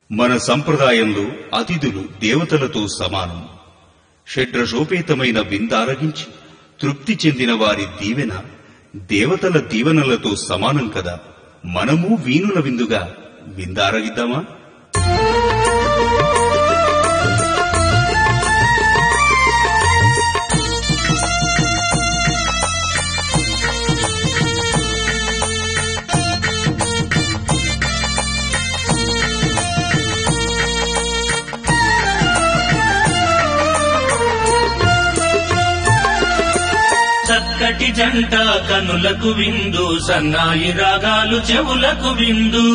మన సంప్రదాయంలో అతిథులు దేవతలతో సమానం షడ్రశోపేతమైన విందారగించి తృప్తి చెందిన వారి దీవెన దేవతల దీవెనలతో సమానం కదా మనము వీణుల విందుగా విందారగిద్దామా చక్కటి జంట కనులకు విందు సన్నాయి రాగాలు చెవులకు విందు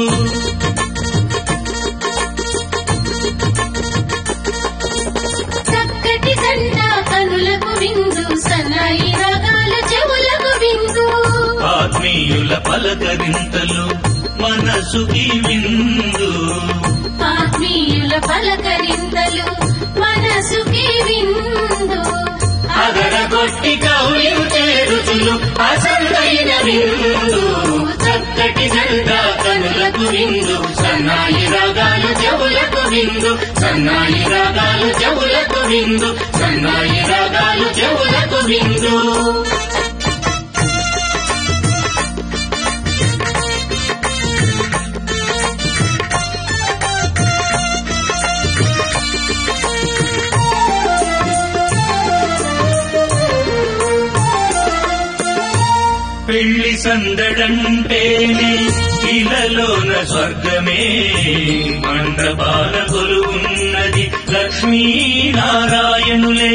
చక్కటి జంట కనులకు విందు సన్నాయి రాగాలు చెవులకు విందు ఆత్మీయుల పలకరింతలు మనసుకి విందు ఆత్మీయుల పలకరింతలు మనసుకి విందు అగరగొట్టి కౌలించే రుచులు అసలైన విందు చక్కటి జంట కనులకు విందు సన్నాయి రాగాలు చెవులకు విందు సన్నాయి రాగాలు చెవులకు విందు సన్నాయి రాగాలు చెవులకు విందు పెళ్లి సందడంటేనే ఇలలోన స్వర్గమే మండపాల కొలువున్నది లక్ష్మీనారాయణులే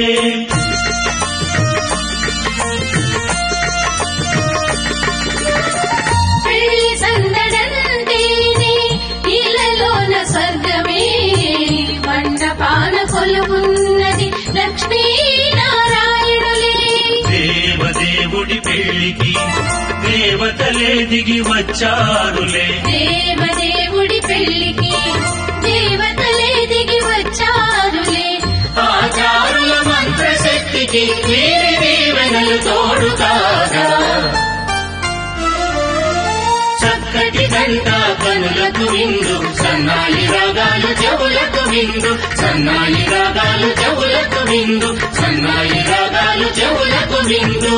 పెళ్లి సందడంటేనే ఇళ్ళలోన స్వర్గమే మండపాన కొలువున్నది లక్ష్మీనారాయణులే దేవదేవుడి పెళ్లికి దేవతలే దిగి వచ్చారులే దేవదేవుడి పెళ్లికి దేవతలే దిగి వచ్చారులే ఆచారుల మంత్రశక్తికి వీరి దీవెనలు తోడు కాగా చక్కటి గంట కనులకు విందు సన్నాయి రాగాలు చెవులకు విందు సన్నాయి రాగాలు చెవులకు విందు సన్నాయి రాగాలు చెవులకు విందు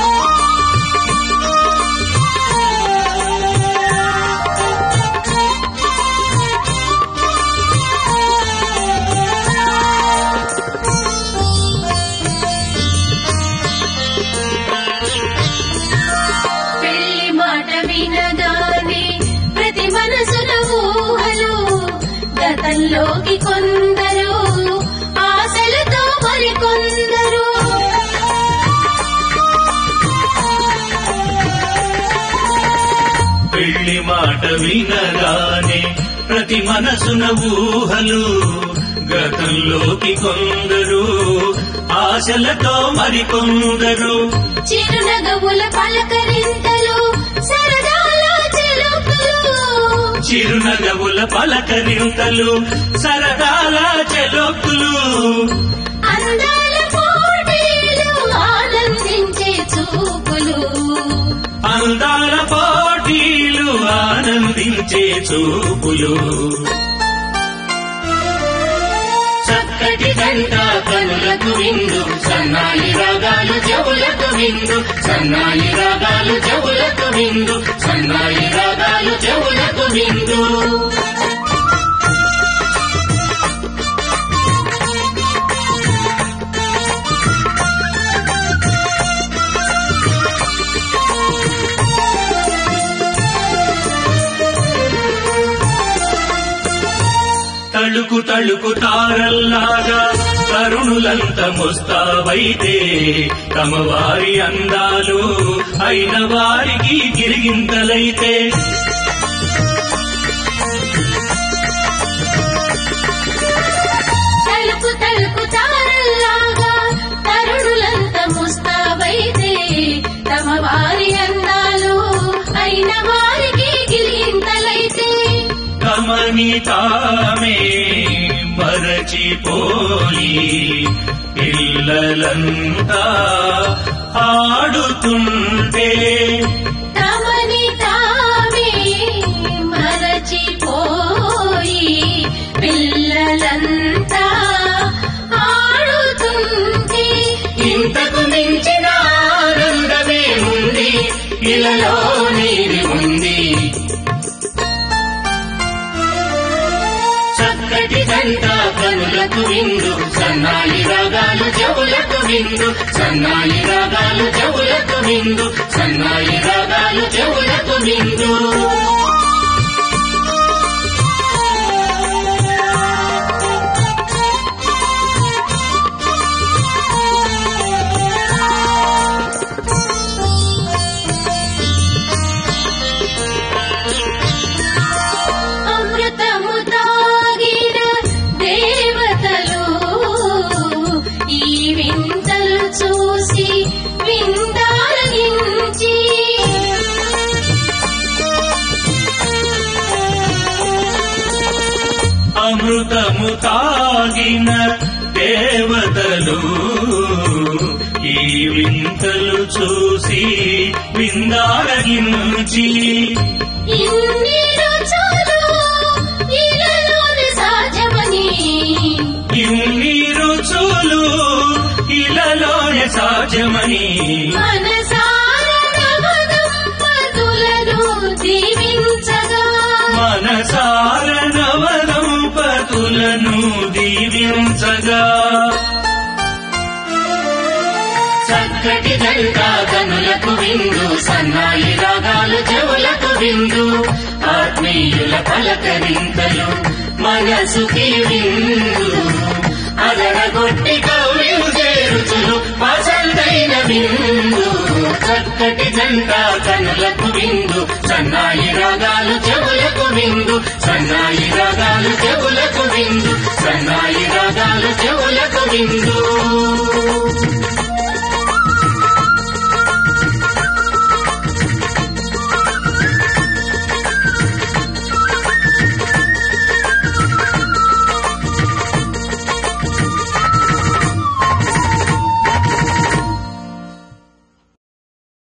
పెళ్లి మాట వినగానే ప్రతి మనసుల ఊహలు గతంలోకి కొందరు ఆశలతో మరికొందరు పెళ్లి మాట వినగానే ప్రతి మనసున ఊహలు గతంలోకి కొందరు ఆశలతో మరికొందరు చిరునగవుల పలకరింతలు సరదాల చెలుపులు చిరునగవుల పలకరింతలు సరదాల చెలొక్కులు అందాల పోటీలు ఆనందించే చూపులు అందాల పోటీలు ఆనందించే చూపులు చక్కటి గంట కనులకు విందు సన్నాయి రాగాలు చెవులకు విందు సన్నాయి రాగాలు చెవులకు విందు సన్నాయి రాగాలు చెవులకు విందు తళుకు తళుకు తారల్లాగా తరుణులంత ముస్తావైతే తమ వారి అందాలు అయిన వారికి గిరిగింతలైతే తలుపు తలుపు తారల్లాగా తరుణులంత ముస్తాబైతే తమ వారి అందాలు అయిన వారికి గిలింతలైతే కమని తామే మరచిపోయి పిల్లలంతా ఆడుతుంటే తమని తామే మరచిపోయి జంట కనులకు విందు సన్నాయి రాగాలు చెవులకు విందు సన్నాయి రాగాలు చెవులకు విందు సన్నాయి రాగాలు చెవులకు విందు అమృతము తాగిన దేవతలు ఈ వింతలు చూసి విందారగించి అమృతము తాగిన దేవతలు ఈ వింతలు చూసి విందారగించి ఇన్ని రుచులు ఇలలోని సహజమని ఇన్ని రుచులు ఇలలోనే సాధ్యమని మనసార నవదంపతులను దీవించగా మనసార నవదంపతులను దీవించగా చక్కటి జంట కనులకు విందు సన్నాయి రాగాలు చెవులకు విందు ఆత్మీయుల పలకరింతలు మనసుకి విందు అదరగొట్టి కౌలిలు చేరుచులు పసందైన విందు చక్కటి జంట కనులకు విందు సన్నాయి రాగాలు చెవులకు విందు సన్నాయి రాగాలు చెవులకు విందు సన్నాయి రాగాలు చెవులకు విందు